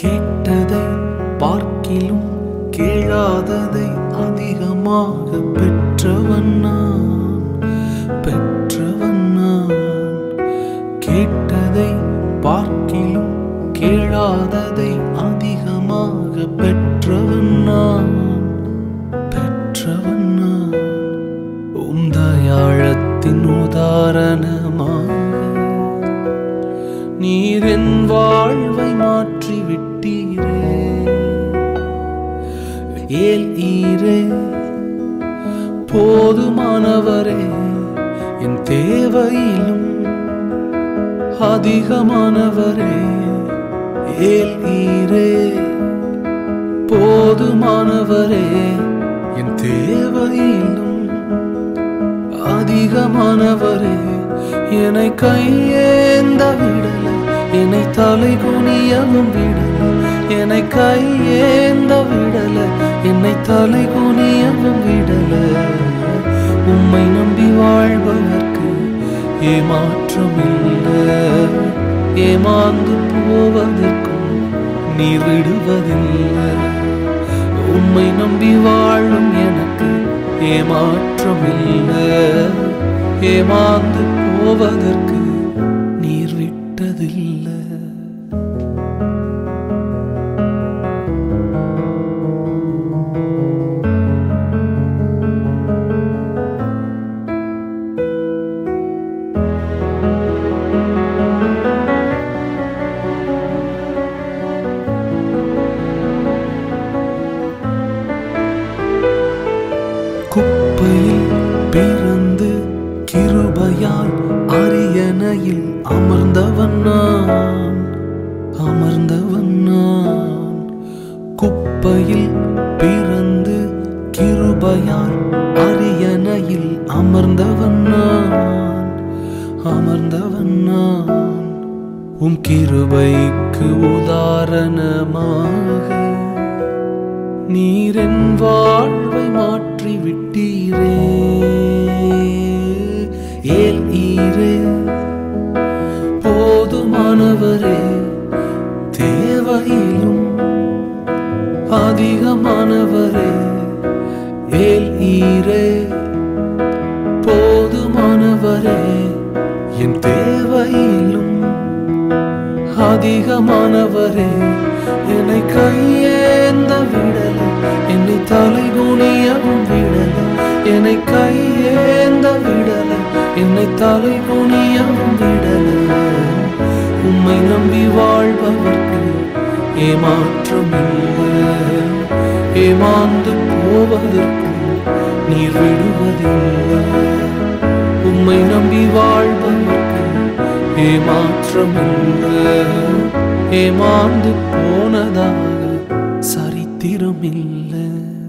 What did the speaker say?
கேட்டதை பார்க்கிலும் கேளாததை அதிகமாக பெற்றவன் நான் பெற்றவன் நான் கேட்டதை பார்க்கிலும் கேளாததை அதிகமாக பெற்றவன் நான் பெற்றவன் நான் உம் தயாழத்தின் உதாரணமாக நீர் என் வாழ்வை மாற்றி விட்டீரே ஏல் ஈரே போதுமானவரே என் தேவையிலும் அதிகமானவரே ஏல் ஈரே போதுமானவரே என் தேவையிலும் அதிகமானவரே என்னை கையேந்த விடல என்னை தலை குனியவும் விடல என்னை கையேந்த விடல என்னை தலை குனியவும் விடல உம்மை நம்பி வாழ்பவர்க்கு ஏமாற்றம் இல்லை ஏமாந்து போவதற்கும் நீர் விடுவதில்லை உம்மை நம்பி வாழும் எனக்கு ஏமாற்றம் இல்லை ஏமாந்து போவதற்கு நீர் விட்டதில்லை குப்பையில் பிறந்து கிருபையால் அரியணையில் அமர்ந்தவன் நான் அமர்ந்தவன் நான் குப்பையில் பிறந்து கிருபையால் அரியணையில் அமர்ந்தவன் நான் அமர்ந்தவன் நான் உம் கிருபைக்கு உதாரணமாக நீரின் வாழ்வை மாற்றி விட்டீரே ஏல் ஈரே போதுமானவரே தேவையிலும் அதிகமானவரே ஏல் ஈரே போதுமானவரே என் தேவையிலும் அதிகமானவரே என்னை கையேந்த விடல என்னை தலை குனியவும் விடல என்னை கையேந்த விடல என்னை தலை குனியவும் விடல உம்மை நம்பி வாழ்பவர்க்கு ஏமாற்றம் இல்லை ஏமாந்து போவதற்கும் நீர் விடுவதில்லை உம்மை நம்பி வாழ்பவர்க்கு ஏமாற்றம் இல்லை ஏமாந்து போனதாக சரித்திரம் இல்லை